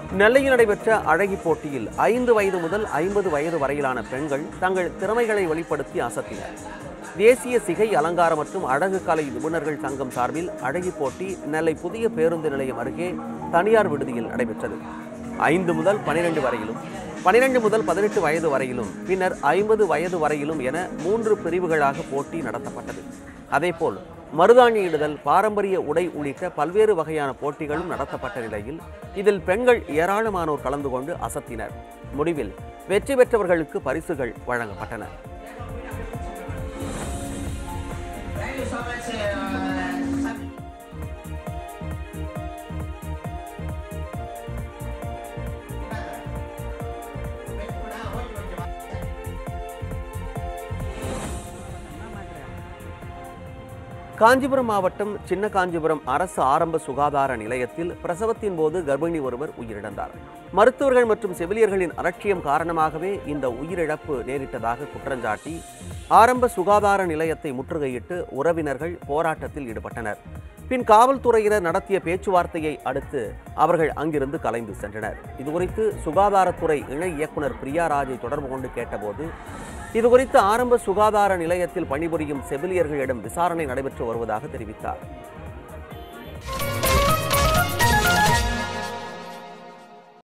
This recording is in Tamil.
நெல்லையில் நடைபெற்ற அழகி போட்டியில் ஐந்து வயது முதல் ஐம்பது வயது வரையிலான பெண்கள் தங்கள் திறமைகளை வெளிப்படுத்தி அசத்தினர் தேசிய சிகை அலங்கார மற்றும் அழகு கலை நிபுணர்கள் சங்கம் சார்பில் அழகி போட்டி நெல்லை புதிய பேருந்து நிலையம் அருகே தனியார் விடுதியில் நடைபெற்றது ஐந்து முதல் பனிரெண்டு வரையிலும் பனிரெண்டு முதல் பதினெட்டு வயது வரையிலும் பின்னர் ஐம்பது வயது வரையிலும் என மூன்று பிரிவுகளாக போட்டி நடத்தப்பட்டது அதேபோல் மருதாணியிடுதல் பாரம்பரிய உடை உள்ளிட்ட பல்வேறு வகையான போட்டிகளும் நடத்தப்பட்ட நிலையில் இதில் பெண்கள் ஏராளமானோர் கலந்து கொண்டு அசத்தினர் முடிவில் வெற்றி பெற்றவர்களுக்கு பரிசுகள் வழங்கப்பட்டன Thank you so much. Uh, Sam- Kanchipuram மாவட்டம் சின்ன காஞ்சிபுரம் அரசு ஆரம்ப சுகாதார நிலையத்தில் பிரசவத்தின் போது கர்ப்பிணி ஒருவர் உயிரிழந்தார் மருத்துவர்கள் மற்றும் செவிலியர்களின் அலட்சியம் காரணமாகவே இந்த உயிரிழப்பு நேரிட்டதாக குற்றஞ்சாட்டி ஆரம்ப சுகாதார நிலையத்தை முற்றுகையிட்டு உறவினர்கள் போராட்டத்தில் ஈடுபட்டனர் பின் காவல்துறையினர் நடத்திய பேச்சுவார்த்தையை அடுத்து அவர்கள் அங்கிருந்து கலைந்து சென்றனர் இதுகுறித்து சுகாதாரத்துறை இணை இயக்குனர் பிரியாராஜை தொடர்பு கொண்டு கேட்டபோது இதுகுறித்து ஆரம்ப சுகாதார நிலையத்தில் பணிபுரியும் செவிலியர்களிடம் விசாரணை நடைபெற்று வருவதாக தெரிவித்தார்